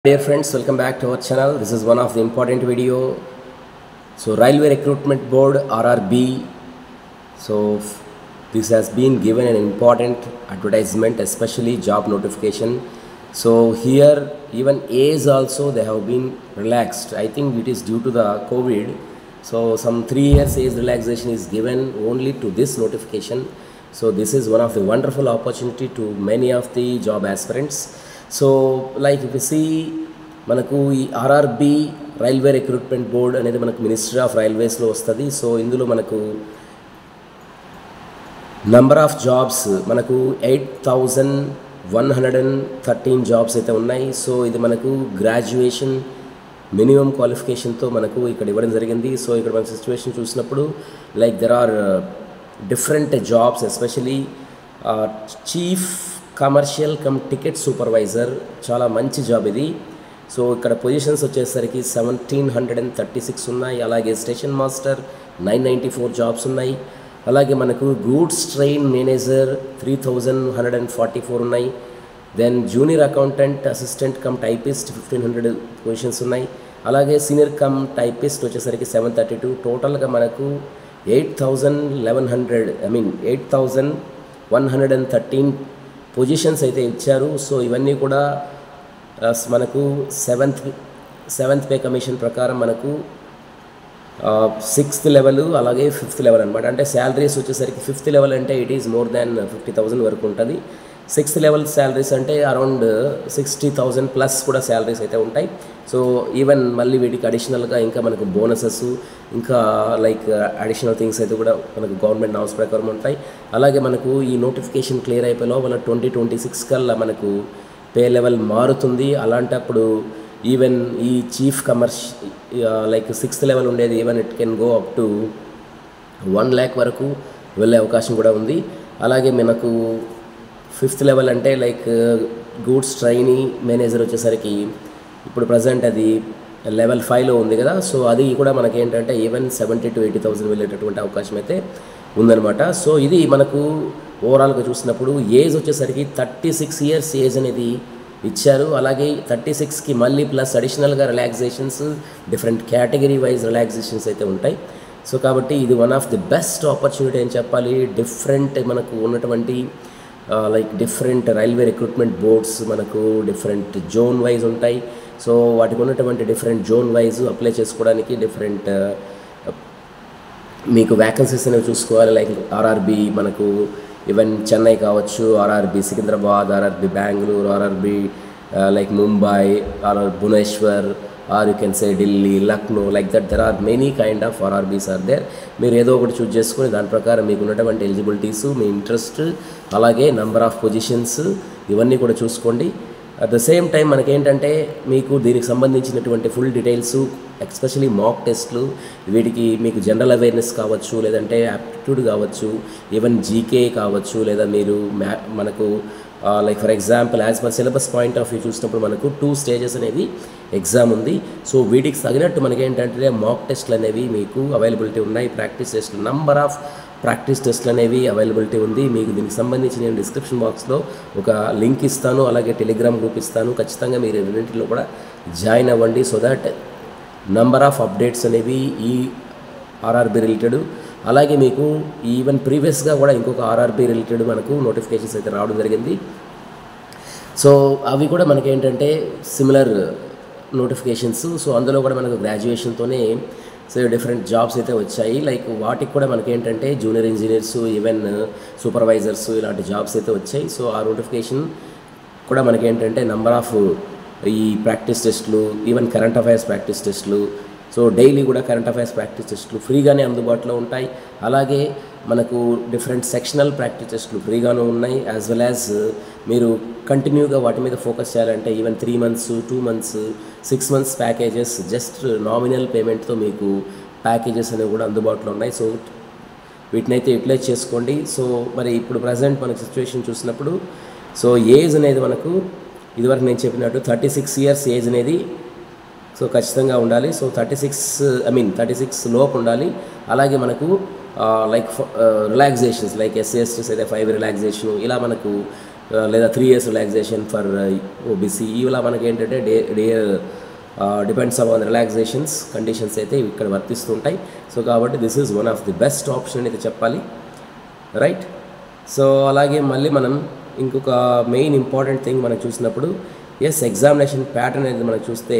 Dear friends, welcome back to our channel. This is one of the important video. So Railway Recruitment Board RRB. So f- this has been given an important advertisement, especially job notification. So here even age also they have been relaxed. I think it is due to the COVID. So some three years age relaxation is given only to this notification. So this is one of the wonderful opportunity to many of the job aspirants. So like if you see మనకు ఈ RRB railway recruitment board అనేది మనకు ministry of రైల్వేస్లో వస్తుంది so ఇందులో మనకు number of jobs మనకు eight thousand one hundred and thirteen jobs అయితే ఉన్నాయి సో ఇది మనకు గ్రాడ్యుయేషన్ మినిమం క్వాలిఫికేషన్తో మనకు ఇక్కడ ఇవ్వడం జరిగింది సో ఇక్కడ మన సిచ్యువేషన్ చూసినప్పుడు like there are different jobs especially chief commercial cum ticket supervisor చాలా మంచి జాబ్ ఇది సో ఇక్కడ పొజిషన్స్ వచ్చేసరికి seventeen hundred and thirty six ఉన్నాయి అలాగే station master nine ninety four jobs ఉన్నాయి అలాగే మనకు goods train manager three thousand hundred and forty four ఉన్నాయి then junior accountant assistant cum typist fifteen hundred positions ఉన్నాయి అలాగే సీనియర్ కమ్ టైపిస్ట్ వచ్చేసరికి seven thirty two టోటల్గా మనకు eight thousand eleven hundred I mean eight thousand one hundred and thirteen positions అయితే ఇచ్చారు so ఇవన్నీ కూడా ఆ, మనకు సెవెంత్ సెవెంత్ పే కమిషన్ ప్రకారం మనకు సిక్స్త్ లెవెల్ అలాగే ఫిఫ్త్ లెవెల్ అనమాట అంటే శాలరీస్ వచ్చేసరికి ఫిఫ్త్ లెవెల్ అంటే it is more than fifty thousand వరకు ఉంటుంది సిక్స్త్ లెవెల్ శాలరీస్ అంటే అరౌండ్ సిక్స్టీ థౌజండ్ ప్లస్ కూడా శాలరీస్ అయితే ఉంటాయి సో ఈవెన్ మళ్ళీ వీటికి అడిషనల్గా ఇంకా మనకు బోనసెస్ ఇంకా లైక్ అడిషనల్ థింగ్స్ అయితే కూడా మనకు గవర్నమెంట్ నామ్స్ ప్రకారం ఉంటాయి అలాగే మనకు ఈ నోటిఫికేషన్ క్లియర్ అయిపోయే లోపల ట్వంటీ ట్వంటీ సిక్స్ కల్లా మనకు పే లెవెల్ మారుతుంది అలాంటప్పుడు ఈవెన్ ఈ చీఫ్ కమర్ష్ లైక్ సిక్స్త్ లెవెల్ ఉండేది even it can go up to one lakh వరకు వెళ్ళే అవకాశం కూడా ఉంది అలాగే మనకు ఫిఫ్త్ లెవెల్ అంటే లైక్ గూడ్స్ ట్రైనీ మేనేజర్ వచ్చేసరికి ఇప్పుడు ప్రజెంట్ అది లెవెల్ ఫైవ్లో ఉంది కదా సో అది కూడా మనకి ఏంటంటే even seventy to eighty thousand వెళ్ళేటటువంటి అవకాశం అయితే ఉందన్నమాట సో ఇది మనకు ఓవరాల్గా చూసినప్పుడు ఏజ్ వచ్చేసరికి థర్టీ సిక్స్ ఇయర్స్ ఏజ్ అనేది ఇచ్చారు అలాగే థర్టీ సిక్స్కి మళ్ళీ ప్లస్ అడిషనల్గా relaxations different category wise relaxations అయితే ఉంటాయి సో కాబట్టి ఇది one of the best opportunity అని చెప్పాలి డిఫరెంట్ మనకు ఉన్నటువంటి like different railway recruitment boards మనకు డిఫరెంట్ జోన్ వైజ్ ఉంటాయి సో వాటికి ఉన్నటువంటి డిఫరెంట్ జోన్ వైజ్ అప్లై చేసుకోవడానికి డిఫరెంట్ మీకు వ్యాకెన్సీస్ అనేవి చూసుకోవాలి లైక్ ఆర్ఆర్బి మనకు ఈవెన్ చెన్నై కావచ్చు RRB Secunderabad RRB Bengaluru RRB like Mumbai RR Bhubaneswar or you can say Delhi Lucknow like that there are many kind of RRBs are there మీరు ఏదో ఒకటి చూస్ చేసుకొని దాని ప్రకారం మీకు ఉన్నటువంటి ఎలిజిబిలిటీస్ మీ ఇంట్రెస్ట్ అలాగే నంబర్ ఆఫ్ పొజిషన్స్ ఇవన్నీ కూడా చూసుకోండి అట్ ద సేమ్ టైం మనకేంటంటే మీకు దీనికి సంబంధించినటువంటి ఫుల్ డీటెయిల్స్ ఎస్పెషలీ మాక్ టెస్ట్లు వీటికి మీకు జనరల్ అవేర్నెస్ కావచ్చు లేదంటే యాప్టిట్యూడ్ కావచ్చు ఈవెన్ జీకే కావచ్చు లేదా మీరు మ్యా మనకు like for example as per syllabus point of view చూసినప్పుడు మనకు టూ స్టేజెస్ అనేవి ఎగ్జామ్ ఉంది సో వీటికి తగినట్టు మనకి ఏంటంటే మాక్ టెస్ట్లు అనేవి మీకు అవైలబిలిటీ ఉన్నాయి ప్రాక్టీస్ టెస్ట్లు నంబర్ ఆఫ్ ప్రాక్టీస్ టెస్ట్లు అనేవి అవైలబిలిటీ ఉంది మీకు దీనికి సంబంధించి నేను డిస్క్రిప్షన్ బాక్స్లో ఒక లింక్ ఇస్తాను అలాగే టెలిగ్రామ్ గ్రూప్ ఇస్తాను ఖచ్చితంగా మీరు ఈ రెండింటిలో కూడా జాయిన్ అవ్వండి so that number of updates అనేవి ఈ ఆర్ఆర్బి రిలేటెడ్ అలాగే మీకు ఈవెన్ ప్రీవియస్గా కూడా ఇంకొక ఆర్ఆర్బి రిలేటెడ్ మనకు నోటిఫికేషన్స్ అయితే రావడం జరిగింది సో అవి కూడా మనకి ఏంటంటే సిమిలర్ నోటిఫికేషన్స్ సో అందులో కూడా మనకు గ్రాడ్యుయేషన్తోనే సో డిఫరెంట్ జాబ్స్ అయితే వచ్చాయి లైక్ వాటికి కూడా మనకి ఏంటంటే జూనియర్ ఇంజనీర్స్ ఈవెన్ సూపర్వైజర్స్ ఇలాంటి జాబ్స్ అయితే వచ్చాయి సో ఆ నోటిఫికేషన్ కూడా మనకి ఏంటంటే నంబర్ ఆఫ్ ఈ ప్రాక్టీస్ టెస్ట్లు ఈవెన్ కరెంట్ అఫైర్స్ ప్రాక్టీస్ టెస్ట్లు సో డైలీ కూడా కరెంట్ అఫైర్స్ ప్రాక్టీస్ టెస్ట్లు ఫ్రీగానే అందుబాటులో ఉంటాయి అలాగే మనకు డిఫరెంట్ సెక్షనల్ ప్రాక్టీస్ టెస్ట్లు ఫ్రీగానే ఉన్నాయి యాజ్ వెల్ యాజ్ మీరు కంటిన్యూగా వాటి మీద ఫోకస్ చేయాలంటే even three months two months six months packages just nominal పేమెంట్తో మీకు ప్యాకేజెస్ అనేవి కూడా అందుబాటులో ఉన్నాయి సో వీటినైతే యూటిలైజ్ చేసుకోండి సో మరి ఇప్పుడు ప్రజెంట్ మనకి సిచ్యువేషన్ చూసినప్పుడు సో ఏజ్ అనేది మనకు ఇదివరకు నేను చెప్పినట్టు థర్టీ సిక్స్ ఇయర్స్ ఏజ్ అనేది సో ఖచ్చితంగా ఉండాలి so thirty six I mean thirty six లోపు ఉండాలి అలాగే మనకు like relaxations like SC STs అయితే ఫైవ్ రిలాక్సేషన్ ఇలా మనకు లేదా three years relaxation for OBC ఇలా మనకి ఏంటంటే they they depends on relaxations conditions అయితే ఇక్కడ వర్తిస్తుంటాయి సో కాబట్టి this is one of the best option అయితే చెప్పాలి రైట్ సో అలాగే మళ్ళీ మనం ఇంకొక మెయిన్ ఇంపార్టెంట్ థింగ్ మనం చూసినప్పుడు ఎస్ ఎగ్జామినేషన్ ప్యాటర్న్ అనేది మనం చూస్తే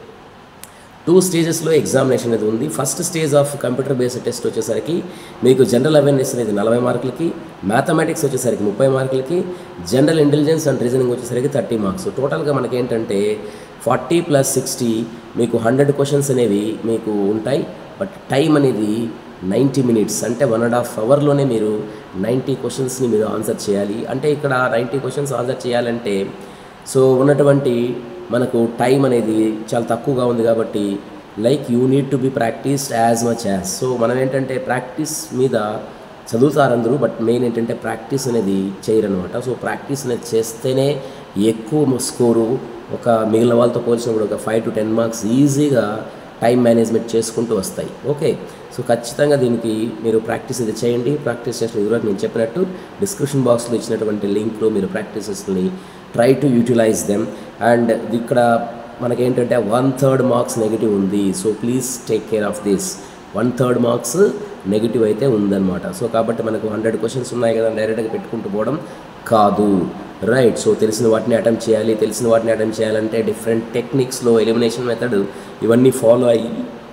టూ స్టేజెస్లో ఎగ్జామినేషన్ అనేది ఉంది first stage of computer based test వచ్చేసరికి మీకు జనరల్ అవేర్నెస్ అనేది నలభై మార్కులకి మ్యాథమెటిక్స్ వచ్చేసరికి ముప్పై మార్కులకి జనరల్ ఇంటెలిజెన్స్ అండ్ రీజనింగ్ వచ్చేసరికి థర్టీ మార్క్స్ టోటల్గా మనకి ఏంటంటే ఫార్టీ ప్లస్ సిక్స్టీ మీకు హండ్రెడ్ క్వశ్చన్స్ అనేవి మీకు ఉంటాయి బట్ టైం అనేది నైంటీ మినిట్స్ అంటే వన్ అండ్ హాఫ్ అవర్లోనే మీరు నైంటీ క్వశ్చన్స్ని మీరు ఆన్సర్ చేయాలి అంటే ఇక్కడ నైంటీ క్వశ్చన్స్ ఆన్సర్ చేయాలంటే సో ఉన్నటువంటి మనకు టైం అనేది చాలా తక్కువగా ఉంది కాబట్టి like you need to be practised as much as so మనం ఏంటంటే ప్రాక్టీస్ మీద చదువుతారు అందరూ బట్ మెయిన్ ఏంటంటే ప్రాక్టీస్ అనేది చేయరనమాట సో ప్రాక్టీస్ అనేది చేస్తేనే ఎక్కువ స్కోరు ఒక మిగిలిన వాళ్ళతో పోల్చినప్పుడు ఒక ఫైవ్ టు టెన్ మార్క్స్ ఈజీగా టైం మేనేజ్మెంట్ చేసుకుంటూ వస్తాయి ఓకే సో ఖచ్చితంగా దీనికి మీరు ప్రాక్టీస్ ఇది చేయండి ప్రాక్టీస్ చేసిన ఈరోజు నేను చెప్పినట్టు డిస్క్రిప్షన్ బాక్స్లో ఇచ్చినటువంటి లింక్లో మీరు ప్రాక్టీసెస్ని try to utilize them and ఇక్కడ మనకేంటంటే వన్ థర్డ్ మార్క్స్ నెగిటివ్ ఉంది so please take care of this one third marks negative అయితే ఉందన్నమాట సో కాబట్టి మనకు హండ్రెడ్ క్వశ్చన్స్ ఉన్నాయి కదా డైరెక్ట్గా పెట్టుకుంటూ పోవడం కాదు రైట్ సో తెలిసిన వాటిని అటెంప్ట్ చేయాలి తెలిసిన వాటిని అటెంప్ట్ చేయాలంటే డిఫరెంట్ టెక్నిక్స్లో ఎలిమినేషన్ మెథడ్ ఇవన్నీ ఫాలో అయ్యి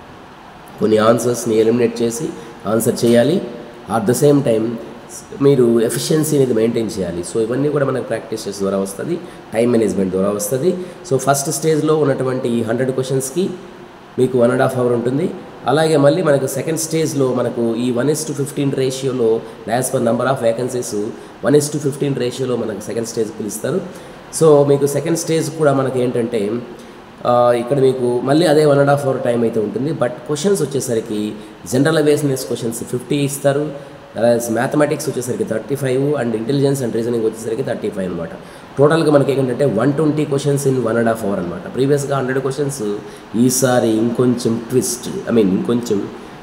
కొన్ని ఆన్సర్స్ని ఎలిమినేట్ చేసి ఆన్సర్ చేయాలి అట్ ద సేమ్ టైం మీరు ఎఫిషియన్సీ అనేది మెయింటైన్ చేయాలి సో ఇవన్నీ కూడా మనకు ప్రాక్టీస్ చేసే ద్వారా వస్తుంది టైం మేనేజ్మెంట్ ద్వారా వస్తుంది సో ఫస్ట్ స్టేజ్లో ఉన్నటువంటి ఈ హండ్రెడ్ క్వశ్చన్స్కి మీకు వన్ అండ్ హాఫ్ అవర్ ఉంటుంది అలాగే మళ్ళీ మనకు సెకండ్ స్టేజ్లో మనకు ఈ వన్ ఇస్ టు ఫిఫ్టీన్ రేషియోలో as per number of vacancies one is to fifteen రేషియోలో మనకు సెకండ్ స్టేజ్ పిలుస్తారు సో మీకు సెకండ్ స్టేజ్ కూడా మనకి ఏంటంటే ఆ, ఇక్కడ మీకు మళ్ళీ అదే one and half hour time అయితే ఉంటుంది బట్ క్వశ్చన్స్ వచ్చేసరికి జనరల్ అవేర్నెస్ క్వశ్చన్స్ ఫిఫ్టీ ఇస్తారు మ్యాథమెటిక్స్ వచ్చేసరికి thirty five and intelligence and reasoning వచ్చేసరికి థర్టీ ఫైవ్ అనమాట టోటల్గా మనకి ఏంటంటే one twenty questions in one and half hour అనమాట ప్రీవియస్గా హండ్రెడ్ క్వశ్చన్స్ ఈసారి ఇంకొంచెం ట్విస్ట్ ఐ మీన్ ఇంకొంచెం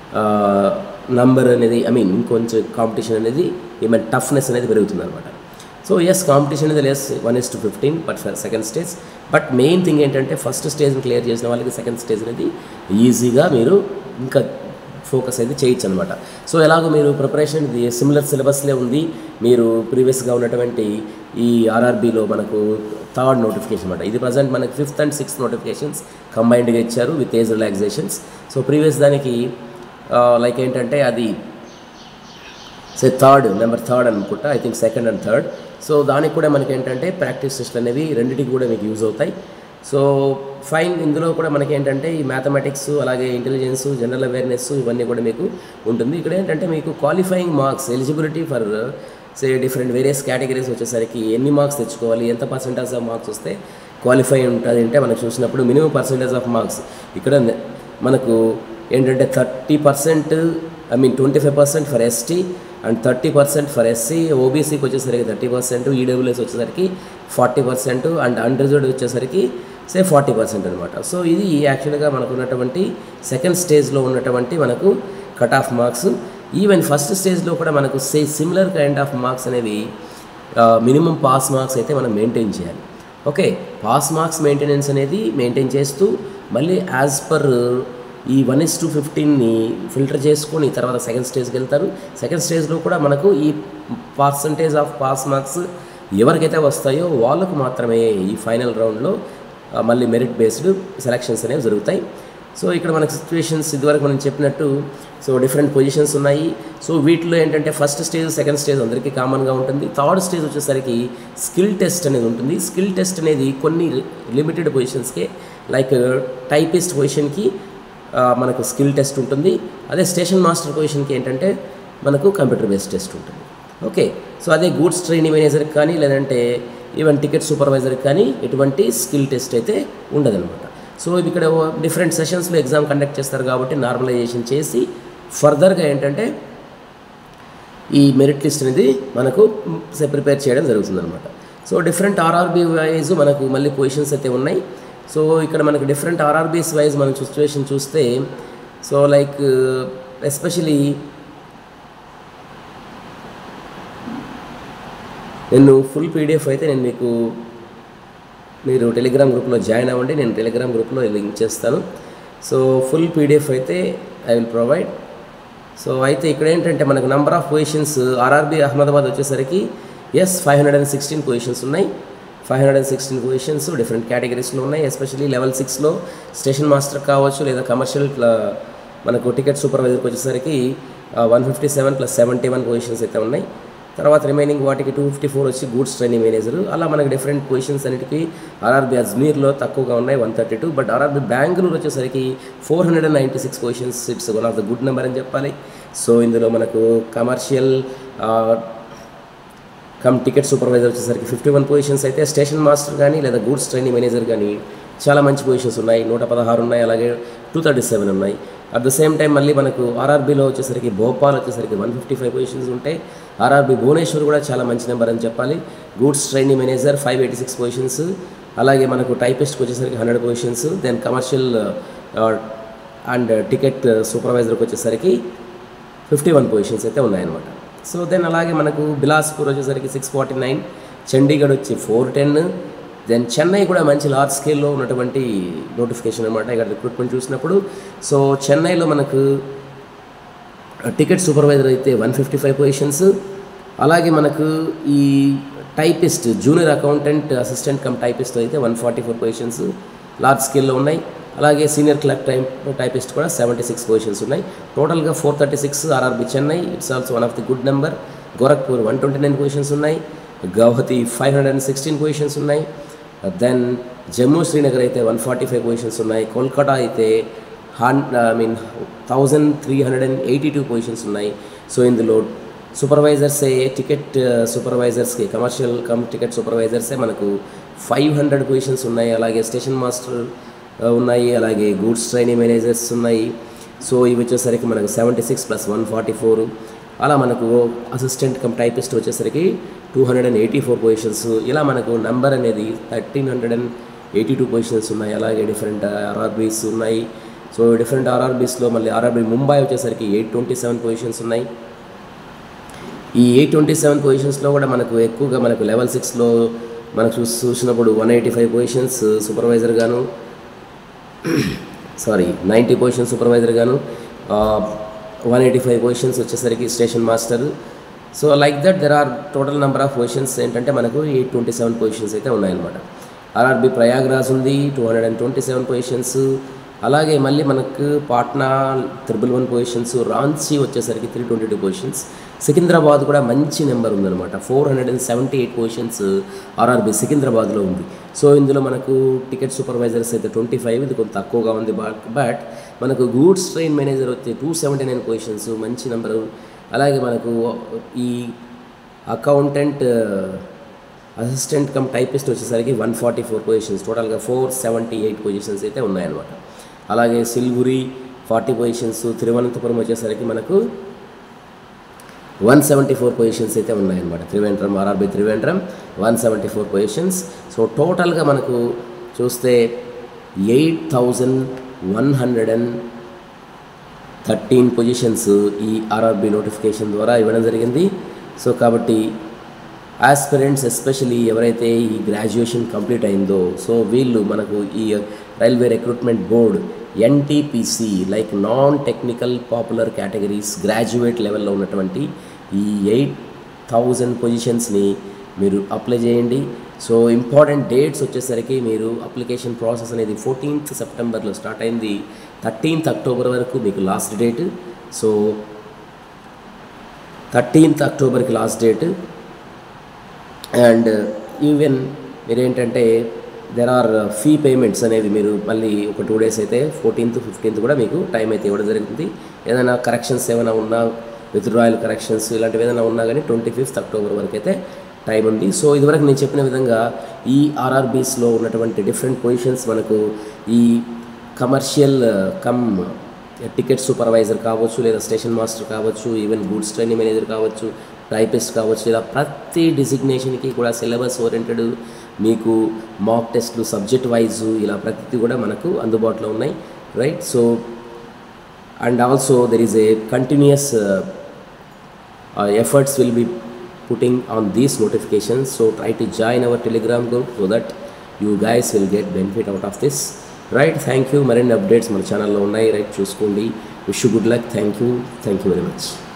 నంబర్ అనేది ఐ మీన్ ఇంకొంచెం కాంపిటీషన్ అనేది ఏమైనా టఫ్నెస్ అనేది పెరుగుతుంది అనమాట సో ఎస్ కాంపిటీషన్ అనేది less one is to fifteen but second stage but main thing ఏంటంటే ఫస్ట్ స్టేజ్ని క్లియర్ చేసిన వాళ్ళకి సెకండ్ స్టేజ్ అనేది ఈజీగా మీరు ఇంకా ఫోకస్ అయితే చేయొచ్చు అనమాట సో ఎలాగో మీరు ప్రిపరేషన్ ఇది సిమిలర్ సిలబస్లే ఉంది మీరు ప్రీవియస్గా ఉన్నటువంటి ఈ ఆర్ఆర్బీలో మనకు థర్డ్ నోటిఫికేషన్ అనమాట ఇది ప్రజెంట్ మనకి ఫిఫ్త్ అండ్ సిక్స్త్ నోటిఫికేషన్స్ కంబైన్డ్గా ఇచ్చారు with age relaxations so previous దానికి లైక్ ఏంటంటే అది సే థర్డ్ నెంబర్ థర్డ్ అనుకుంటా I think second and third so దానికి కూడా మనకి ఏంటంటే ప్రాక్టీస్ టెస్ట్లు అనేవి రెండింటికి కూడా మీకు యూజ్ అవుతాయి సో ఫైన్ ఇందులో కూడా మనకి ఏంటంటే ఈ మ్యాథమెటిక్స్ అలాగే ఇంటెలిజెన్స్ జనరల్ అవేర్నెస్ ఇవన్నీ కూడా మీకు ఉంటుంది ఇక్కడ ఏంటంటే మీకు qualifying marks eligibility for say different various categories వచ్చేసరికి ఎన్ని మార్క్స్ తెచ్చుకోవాలి ఎంత పర్సెంటేజ్ ఆఫ్ మార్క్స్ వస్తే క్వాలిఫై ఉంటుంది అంటే మనం చూసినప్పుడు మినిమం పర్సెంటేజ్ ఆఫ్ మార్క్స్ ఇక్కడ నె- మనకు ఏంటంటే thirty percent I mean twenty five percent for ST and thirty percent for SC ఓబీసీకి వచ్చేసరికి థర్టీ పర్సెంట్ ఈడబ్ల్యూఎస్ వచ్చేసరికి ఫార్టీ పర్సెంట్ అండ్ అన్రిజర్వ్డ్ వచ్చేసరికి సే ఫార్టీ పర్సెంట్ అనమాట సో ఇది యాక్చువల్గా మనకు ఉన్నటువంటి సెకండ్ స్టేజ్లో ఉన్నటువంటి మనకు cut off marks even first స్టేజ్లో కూడా మనకు say similar kind of marks అనేవి మినిమం పాస్ మార్క్స్ అయితే మనం మెయింటైన్ చేయాలి ఓకే పాస్ మార్క్స్ మెయింటెనెన్స్ అనేది మెయింటైన్ చేస్తూ మళ్ళీ యాజ్ పర్ ఈ వన్ ఇస్ టు ఫిఫ్టీన్ని ఫిల్టర్ చేసుకొని తర్వాత సెకండ్ స్టేజ్కి వెళ్తారు సెకండ్ స్టేజ్లో కూడా మనకు ఈ పర్సంటేజ్ ఆఫ్ పాస్ మార్క్స్ ఎవరికైతే వస్తాయో వాళ్ళకు మాత్రమే ఈ ఫైనల్ రౌండ్లో ఆ, మళ్ళీ మెరిట్ బేస్డ్ సెలక్షన్స్ అనేవి జరుగుతాయి సో ఇక్కడ మనకి సిచ్యువేషన్స్ ఇదివరకు మనం చెప్పినట్టు సో డిఫరెంట్ పొజిషన్స్ ఉన్నాయి సో వీటిలో ఏంటంటే ఫస్ట్ స్టేజ్ సెకండ్ స్టేజ్ అందరికీ కామన్గా ఉంటుంది థర్డ్ స్టేజ్ వచ్చేసరికి స్కిల్ టెస్ట్ అనేది ఉంటుంది స్కిల్ టెస్ట్ అనేది కొన్ని లిమిటెడ్ పొజిషన్స్కే లైక్ టైపిస్ట్ పొజిషన్కి మనకు స్కిల్ టెస్ట్ ఉంటుంది అదే స్టేషన్ మాస్టర్ పొజిషన్కి ఏంటంటే మనకు కంప్యూటర్ బేస్డ్ టెస్ట్ ఉంటుంది ఓకే సో అదే గూడ్స్ ట్రైనింగ్ మేనేజర్కి కానీ లేదంటే ఈవెన్ టికెట్ సూపర్వైజర్కి కానీ ఎటువంటి స్కిల్ టెస్ట్ అయితే ఉండదన్నమాట సో ఇవి ఇక్కడ డిఫరెంట్ సెషన్స్లో ఎగ్జామ్ కండక్ట్ చేస్తారు కాబట్టి నార్మలైజేషన్ చేసి ఫర్దర్గా ఏంటంటే ఈ మెరిట్ లిస్ట్ అనేది మనకు ప్రిపేర్ చేయడం జరుగుతుంది అనమాట సో డిఫరెంట్ ఆర్ఆర్బీ వైజ్ మనకు మళ్ళీ పొజిషన్స్ అయితే ఉన్నాయి సో ఇక్కడ మనకు డిఫరెంట్ ఆర్ఆర్బీస్ వైజ్ మనం సిచ్యువేషన్ చూస్తే సో లైక్ ఎస్పెషలీ నేను ఫుల్ పీడిఎఫ్ అయితే నేను మీకు మీరు టెలిగ్రామ్ గ్రూప్లో జాయిన్ అవ్వండి నేను టెలిగ్రామ్ గ్రూప్లో లింక్ చేస్తాను సో ఫుల్ పీడిఎఫ్ అయితే ఐ విల్ ప్రొవైడ్ సో అయితే ఇక్కడ ఏంటంటే మనకు number of positions RRB Ahmedabad వచ్చేసరికి as five hundred and sixteen positions ఉన్నాయి five hundred and sixteen positions different కేటగిరీస్లో ఉన్నాయి ఎస్పెషల్లీ లెవెల్ సిక్స్లో స్టేషన్ మాస్టర్ కావచ్చు లేదా కమర్షియల్ మనకు టికెట్ సూపర్వైజర్కి వచ్చేసరికి one fifty seven plus seventy one positions అయితే ఉన్నాయి తర్వాత రిమైనింగ్ వాటికి టూ ఫిఫ్టీ ఫోర్ వచ్చి గూడ్స్ ట్రైనింగ్ మేనేజర్ అలా మనకి డిఫరెంట్ పొజిషన్స్ అన్నిటికీ ఆర్ఆర్బి అజ్మీర్లో తక్కువగా ఉన్నాయి one thirty two but RRB Bengaluru వచ్చేసరికి four hundred and ninety six positions it's one of the good number అని చెప్పాలి సో ఇందులో మనకు కమర్షియల్ కమ్ టికెట్ సూపర్వైజర్ వచ్చేసరికి ఫిఫ్టీ వన్ పొజిషన్స్ అయితే స్టేషన్ మాస్టర్ కానీ లేదా గూడ్స్ ట్రైనింగ్ మేనేజర్ కానీ చాలా మంచి పొజిషన్స్ ఉన్నాయి నూట పదహారు ఉన్నాయి అలాగే టూ థర్టీ సెవెన్ ఉన్నాయి అట్ ద సేమ్ టైం మళ్ళీ మనకు ఆర్ఆర్బీలో వచ్చేసరికి భోపాల్ వచ్చేసరికి వన్ ఫిఫ్టీ ఫైవ్ పొజిషన్స్ ఉంటాయి ఆర్ఆర్బీ భువనేశ్వర్ కూడా చాలా మంచి నెంబర్ అని చెప్పాలి goods training manager five eighty six positions అలాగే మనకు టైపిస్ట్కి వచ్చేసరికి hundred positions then commercial and ticket సూపర్వైజర్కి వచ్చేసరికి ఫిఫ్టీ వన్ పొజిషన్స్ అయితే ఉన్నాయన్నమాట సో దెన్ అలాగే మనకు బిలాస్పూర్ వచ్చేసరికి సిక్స్ ఫార్టీ నైన్ చండీగఢ్ వచ్చి ఫోర్ టెన్ దెన్ చెన్నై కూడా మంచి లార్జ్ స్కేల్లో ఉన్నటువంటి నోటిఫికేషన్ అనమాట ఇక్కడ రిక్రూట్మెంట్ చూసినప్పుడు సో చెన్నైలో మనకు టికెట్ సూపర్వైజర్ అయితే వన్ ఫిఫ్టీ ఫైవ్ పొజిషన్స్ అలాగే మనకు ఈ typist junior accountant assistant cum typist అయితే one forty four positions large స్కేల్లో ఉన్నాయి అలాగే సీనియర్ క్లర్క్ టైప్ టైపిస్ట్ కూడా సెవెంటీ సిక్స్ పొజిషన్స్ ఉన్నాయి టోటల్గా four thirty six RRB Chennai it's also one of the good number Gorakhpur one twenty nine positions ఉన్నాయి Guwahati five hundred and sixteen positions ఉన్నాయి then Jammu Srinagar అయితే one forty five positions ఉన్నాయి కోల్కతా అయితే హన్ I mean thousand three hundred and eighty two positions ఉన్నాయి so ఇందులో సూపర్వైజర్సే ticket సూపర్వైజర్స్కి కమర్షియల్ కమ్ టికెట్ సూపర్వైజర్సే మనకు ఫైవ్ హండ్రెడ్ పొజిషన్స్ ఉన్నాయి అలాగే స్టేషన్ మాస్టర్ ఉన్నాయి అలాగే గూడ్స్ ట్రైనింగ్ మేనేజర్స్ ఉన్నాయి సో ఇవి వచ్చేసరికి మనకు seventy six plus one forty four అలా మనకు అసిస్టెంట్ కమ్ టైపిస్ట్ వచ్చేసరికి two hundred and eighty four positions ఇలా మనకు నెంబర్ అనేది thirteen hundred and eighty two positions ఉన్నాయి అలాగే డిఫరెంట్ ఆర్ఆర్బీస్ ఉన్నాయి సో డిఫరెంట్ ఆర్ఆర్బీస్లో మళ్ళీ ఆర్ఆర్బీ ముంబై వచ్చేసరికి ఎయిట్ ట్వంటీ సెవెన్ పొజిషన్స్ ఉన్నాయి ఈ ఎయిట్ ట్వంటీ సెవెన్ పొజిషన్స్లో కూడా మనకు ఎక్కువగా మనకు లెవెల్ సిక్స్లో మనకు చూసి చూసినప్పుడు one eighty five positions supervisor గాను సారీ నైంటీ పొజిషన్ సూపర్వైజర్ గాను వన్ ఎయిటీ ఫైవ్ పొజిషన్స్ వచ్చేసరికి station master so like that there are total number of positions ఏంటంటే మనకు ఎయిట్ ట్వంటీ సెవెన్ పొజిషన్స్ అయితే ఉన్నాయన్నమాట ఆర్ఆర్బి ప్రయాగ్రాజ్ ఉంది two hundred and twenty seven positions అలాగే మళ్ళీ మనకు Patna triple one positions Ranchi వచ్చేసరికి three twenty two positions Secunderabad కూడా మంచి నెంబర్ ఉందన్నమాట four hundred and seventy eight positions RRB సికింద్రాబాద్లో ఉంది సో ఇందులో మనకు టికెట్ సూపర్వైజర్స్ అయితే ట్వంటీ ఫైవ్ ఇది కొంత తక్కువగా ఉంది బట్ బట్ మనకు గూడ్స్ ట్రైన్ మేనేజర్ వచ్చి టూ సెవెంటీ నైన్ పొజిషన్స్ మంచి నెంబరు అలాగే మనకు ఈ అకౌంటెంట్ అసిస్టెంట్ కమ్ టైపిస్ట్ వచ్చేసరికి వన్ ఫార్టీ ఫోర్ పొజిషన్స్ టోటల్గా ఫోర్ సెవెంటీ ఎయిట్ పొజిషన్స్ అయితే ఉన్నాయన్నమాట అలాగే సిల్గురి ఫార్టీ పొజిషన్స్ తిరువనంతపురం వచ్చేసరికి మనకు వన్ సెవెంటీ ఫోర్ పొజిషన్స్ అయితే ఉన్నాయన్నమాట Trivandrum RRB Trivandrum one seventy four positions so టోటల్గా మనకు చూస్తే eight thousand one hundred and thirteen positions ఈ ఆర్ఆర్బి నోటిఫికేషన్ ద్వారా ఇవ్వడం జరిగింది సో కాబట్టి ఆస్పిరెంట్స్ ఎస్పెషలీ ఎవరైతే ఈ గ్రాడ్యుయేషన్ కంప్లీట్ అయిందో సో వీళ్ళు మనకు ఈ railway recruitment board NTPC like non technical popular categories graduate లెవెల్లో ఉన్నటువంటి ఈ ఎయిట్ థౌజండ్ పొజిషన్స్ని మీరు అప్లై చేయండి సో ఇంపార్టెంట్ డేట్స్ వచ్చేసరికి మీరు అప్లికేషన్ ప్రాసెస్ అనేది ఫోర్టీన్త్ సెప్టెంబర్లో స్టార్ట్ అయింది థర్టీన్త్ అక్టోబర్ వరకు మీకు లాస్ట్ డేట్ సో థర్టీన్త్ అక్టోబర్కి లాస్ట్ డేట్ అండ్ ఈవెన్ మీరేంటంటే దెర్ ఆర్ ఫీ పేమెంట్స్ అనేవి మీరు మళ్ళీ ఒక టూ డేస్ అయితే ఫోర్టీన్త్ ఫిఫ్టీన్త్ కూడా మీకు టైం అయితే ఇవ్వడం జరుగుతుంది ఏదైనా కరెక్షన్స్ ఏమైనా ఉన్నా విత్డ్రాయల్ కరెక్షన్స్ ఇలాంటివి ఏదైనా ఉన్నా కానీ ట్వంటీ ఫిఫ్త్ అక్టోబర్ వరకు అయితే టైం ఉంది సో ఇదివరకు నేను చెప్పిన విధంగా ఈ ఆర్ఆర్బీస్లో ఉన్నటువంటి డిఫరెంట్ పొజిషన్స్ మనకు ఈ కమర్షియల్ కమ్ టికెట్ సూపర్వైజర్ కావచ్చు లేదా స్టేషన్ మాస్టర్ కావచ్చు ఈవెన్ గూడ్స్ ట్రైనింగ్ మేనేజర్ కావచ్చు టైపిస్ట్ కావచ్చు ఇలా ప్రతి డిసిగ్నేషన్కి కూడా సిలబస్ ఓరియంటెడ్ మీకు మాక్ టెస్ట్లు సబ్జెక్ట్ వైజ్ ఇలా ప్రతిదీ కూడా మనకు అందుబాటులో ఉన్నాయి right so and also there is a continuous efforts will be putting on these notifications so try to join our telegram group so that you guys will get benefit out of this right thank you మరిన్ని updates మన ఛానల్లో ఉన్నాయి right చూసుకోండి wish good luck thank you thank you very much